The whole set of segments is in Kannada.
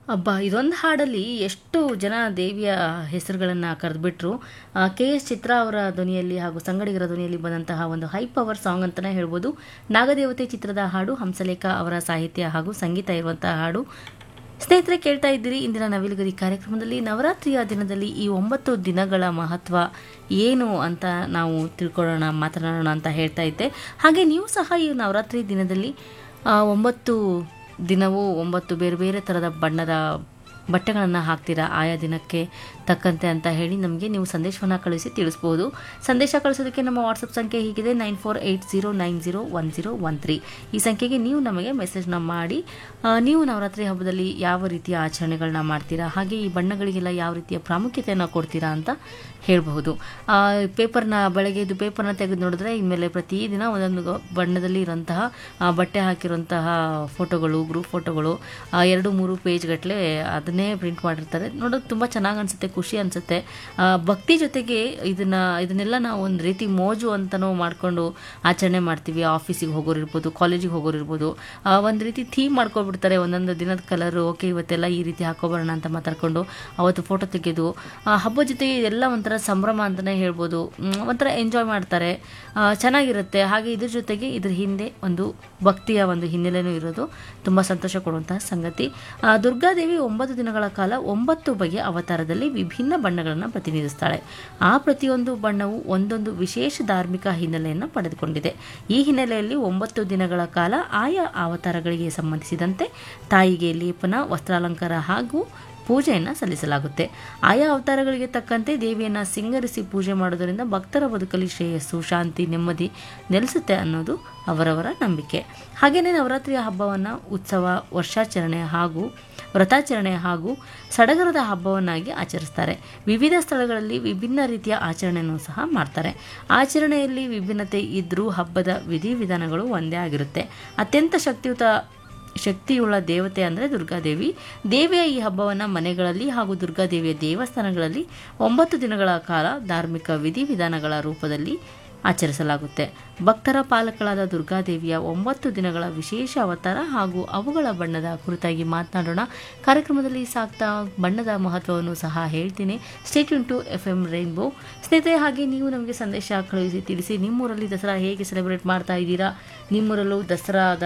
ಅಬ್ಬಾ ಇದೊಂದು ಹಾಡಲ್ಲಿ ಎಷ್ಟು ಜನ ದೇವಿಯ ಹೆಸರುಗಳನ್ನು ಕರೆದುಬಿಟ್ರು ಕೆ ಎಸ್ ಚಿತ್ರ ಅವರ ಧ್ವನಿಯಲ್ಲಿ ಹಾಗೂ ಸಂಗಡಿಗರ ಧ್ವನಿಯಲ್ಲಿ ಬಂದಂತಹ ಒಂದು ಹೈ ಪವರ್ ಸಾಂಗ್ ಅಂತಲೇ ಹೇಳ್ಬೋದು ನಾಗದೇವತೆ ಚಿತ್ರದ ಹಾಡು ಹಂಸಲೇಖ ಅವರ ಸಾಹಿತ್ಯ ಹಾಗೂ ಸಂಗೀತ ಇರುವಂತಹ ಹಾಡು ಸ್ನೇಹಿತರೆ ಕೇಳ್ತಾ ಇದ್ದೀರಿ ಇಂದಿನ ನವಿಲುಗರಿ ಕಾರ್ಯಕ್ರಮದಲ್ಲಿ ನವರಾತ್ರಿಯ ದಿನದಲ್ಲಿ ಈ ಒಂಬತ್ತು ದಿನಗಳ ಮಹತ್ವ ಏನು ಅಂತ ನಾವು ತಿಳ್ಕೊಳ್ಳೋಣ ಮಾತನಾಡೋಣ ಅಂತ ಹೇಳ್ತಾ ಇದ್ದೆ ಹಾಗೆ ನೀವು ಸಹ ಈ ನವರಾತ್ರಿ ದಿನದಲ್ಲಿ ಆ, ಒಂಬತ್ತು ದಿನವೂ ಒಂಬತ್ತು ಬೇರೆ ಬೇರೆ ಥರದ ಬಣ್ಣದ ಬಟ್ಟೆಗಳನ್ನು ಹಾಕ್ತೀರಾ ಆಯಾ ದಿನಕ್ಕೆ ತಕ್ಕಂತೆ ಅಂತ ಹೇಳಿ ನಮಗೆ ನೀವು ಸಂದೇಶವನ್ನು ಕಳಿಸಿ ತಿಳಿಸ್ಬೋದು ಸಂದೇಶ ಕಳಿಸೋದಕ್ಕೆ ನಮ್ಮ ವಾಟ್ಸಪ್ ಸಂಖ್ಯೆ ಹೀಗಿದೆ nine four eight zero nine zero one zero one three ಈ ಸಂಖ್ಯೆಗೆ ನೀವು ನಮಗೆ ಮೆಸೇಜ್ನ ಮಾಡಿ ಆ, ನೀವು ನವರಾತ್ರಿ ಹಬ್ಬದಲ್ಲಿ ಯಾವ ರೀತಿಯ ಆಚರಣೆಗಳನ್ನ ಮಾಡ್ತೀರಾ ಹಾಗೆ ಈ ಬಣ್ಣಗಳಿಗೆಲ್ಲ ಯಾವ ರೀತಿಯ ಪ್ರಾಮುಖ್ಯತೆಯನ್ನು ಕೊಡ್ತೀರಾ ಅಂತ ಹೇಳಬಹುದು ಪೇಪರ್ನ ಬೆಳಗ್ಗೆ ಎದ್ದು ಪೇಪರ್ನ ತೆಗೆದು ನೋಡಿದ್ರೆ ಇನ್ಮೇಲೆ ಪ್ರತಿದಿನ ಒಂದೊಂದು ಬಣ್ಣದಲ್ಲಿ ಇರೋಂತಹ ಆ, ಬಟ್ಟೆ ಹಾಕಿರುವಂತಹ ಫೋಟೋಗಳು ಗ್ರೂಪ್ ಫೋಟೋಗಳು ಆ, ಎರಡು ಮೂರು ಪೇಜ್ ಗಟ್ಟಲೆ ಅದನ್ನೇ ಪ್ರಿಂಟ್ ಮಾಡಿರ್ತಾರೆ ನೋಡೋದು ತುಂಬ ಚೆನ್ನಾಗಿ ಅನಿಸುತ್ತೆ ಖುಷಿ ಅನಿಸುತ್ತೆ ಭಕ್ತಿ ಜೊತೆಗೆ ಇದನ್ನ ಇದನ್ನೆಲ್ಲ ನಾವು ಒಂದು ರೀತಿ ಮೋಜು ಅಂತಲೂ ಮಾಡಿಕೊಂಡು ಆಚರಣೆ ಮಾಡ್ತೀವಿ ಆಫೀಸಿಗೆ ಹೋಗೋರು ಇರ್ಬೋದು ಕಾಲೇಜಿಗೆ ಹೋಗೋರು ಇರ್ಬೋದು ಒಂದು ರೀತಿ ಥೀಮ್ ಮಾಡ್ಕೊಬಿಡ್ತಾರೆ ಒಂದೊಂದು ದಿನದ ಕಲರು ಓಕೆ ಇವತ್ತೆಲ್ಲ ಈ ರೀತಿ ಹಾಕೋಬರೋಣ ಅಂತ ಮಾತಾಡ್ಕೊಂಡು ಅವತ್ತು ಫೋಟೋ ತೆಗೆದು ಆ, ಹಬ್ಬದ ಜೊತೆಗೆ ಇದೆಲ್ಲ ಒಂಥರ ಸಂಭ್ರಮ ಅಂತಲೇ ಹೇಳ್ಬೋದು ಮ್, ಒಂಥರ ಎಂಜಾಯ್ ಮಾಡ್ತಾರೆ ಆ, ಚೆನ್ನಾಗಿರುತ್ತೆ ಹಾಗೆ ಇದ್ರ ಜೊತೆಗೆ ಇದ್ರ ಹಿಂದೆ ಒಂದು ಭಕ್ತಿಯ ಒಂದು ಹಿನ್ನೆಲೆನೂ ಇರೋದು ತುಂಬ ಸಂತೋಷ ಕೊಡುವಂತಹ ಸಂಗತಿ ಆ, ದುರ್ಗಾದೇವಿ ಒಂಬತ್ತು ದಿನಗಳ ಕಾಲ ಒಂಬತ್ತು ಬಗೆಯ ಅವತಾರದಲ್ಲಿ ವಿಭಿನ್ನ ಬಣ್ಣಗಳನ್ನು ಪ್ರತಿನಿಧಿಸ್ತಾಳೆ ಆ ಪ್ರತಿಯೊಂದು ಬಣ್ಣವು ಒಂದೊಂದು ವಿಶೇಷ ಧಾರ್ಮಿಕ ಹಿನ್ನೆಲೆಯನ್ನು ಪಡೆದುಕೊಂಡಿದೆ ಈ ಹಿನ್ನೆಲೆಯಲ್ಲಿ ಒಂಬತ್ತು ದಿನಗಳ ಕಾಲ ಆಯಾ ಅವತಾರಗಳಿಗೆ ಸಂಬಂಧಿಸಿದಂತೆ ತಾಯಿಗೆ ಲೇಪನ ವಸ್ತ್ರಾಲಂಕಾರ ಹಾಗೂ ಪೂಜೆಯನ್ನು ಸಲ್ಲಿಸಲಾಗುತ್ತೆ ಆಯಾ ಅವತಾರಗಳಿಗೆ ತಕ್ಕಂತೆ ದೇವಿಯನ್ನು ಸಿಂಗರಿಸಿ ಪೂಜೆ ಮಾಡೋದರಿಂದ ಭಕ್ತರ ಬದುಕಲ್ಲಿ ಶ್ರೇಯಸ್ಸು ಶಾಂತಿ ನೆಮ್ಮದಿ ನೆಲೆಸುತ್ತೆ ಅನ್ನೋದು ಅವರವರ ನಂಬಿಕೆ ಹಾಗೆಯೇ ನವರಾತ್ರಿಯ ಹಬ್ಬವನ್ನು ಉತ್ಸವ ವರ್ಷಾಚರಣೆ ಹಾಗೂ ವ್ರತಾಚರಣೆ ಹಾಗೂ ಸಡಗರದ ಹಬ್ಬವನ್ನಾಗಿ ಆಚರಿಸ್ತಾರೆ ವಿವಿಧ ಸ್ಥಳಗಳಲ್ಲಿ ವಿಭಿನ್ನ ರೀತಿಯ ಆಚರಣೆಯನ್ನು ಸಹ ಮಾಡ್ತಾರೆ ಆಚರಣೆಯಲ್ಲಿ ವಿಭಿನ್ನತೆ ಇದ್ದರೂ ಹಬ್ಬದ ವಿಧಿವಿಧಾನಗಳು ಒಂದೇ ಆಗಿರುತ್ತೆ ಅತ್ಯಂತ ಶಕ್ತಿಯುತ ಶಕ್ತಿಯುಳ್ಳ ದೇವತೆ ಅಂದರೆ ದುರ್ಗಾದೇವಿ ದೇವಿಯ ಈ ಹಬ್ಬವನ್ನು ಮನೆಗಳಲ್ಲಿ ಹಾಗೂ ದುರ್ಗಾದೇವಿಯ ದೇವಸ್ಥಾನಗಳಲ್ಲಿ ಒಂಬತ್ತು ದಿನಗಳ ಕಾಲ ಧಾರ್ಮಿಕ ವಿಧಿವಿಧಾನಗಳ ರೂಪದಲ್ಲಿ ಆಚರಿಸಲಾಗುತ್ತೆ ಭಕ್ತರ ಪಾಲಕಳಾದ ದುರ್ಗಾದೇವಿಯ ಒಂಬತ್ತು ದಿನಗಳ ವಿಶೇಷ ಅವತಾರ ಹಾಗೂ ಅವುಗಳ ಬಣ್ಣದ ಕುರಿತಾಗಿ ಮಾತನಾಡೋಣ ಕಾರ್ಯಕ್ರಮದಲ್ಲಿ ಸಾಕ್ತಾ ಬಣ್ಣದ ಮಹತ್ವವನ್ನು ಸಹ ಹೇಳ್ತೀನಿ stay tuned to F M rainbow ಸ್ನೇಹಿತರೆ ಹಾಗೆ ನೀವು ನಮಗೆ ಸಂದೇಶ ಕಳುಹಿಸಿ ತಿಳಿಸಿ ನಿಮ್ಮೂರಲ್ಲಿ ದಸರಾ ಹೇಗೆ ಸೆಲೆಬ್ರೇಟ್ ಮಾಡ್ತಾ ಇದ್ದೀರಾ ನಿಮ್ಮೂರಲ್ಲೂ ದಸರಾದ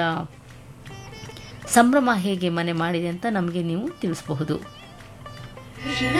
ಸಂಭ್ರಮ ಹೇಗೆ ಮನೆ ಮಾಡಿದೆ ಅಂತ ನಮಗೆ ನೀವು ತಿಳಿಸಬಹುದು ಕೃಷ್ಣ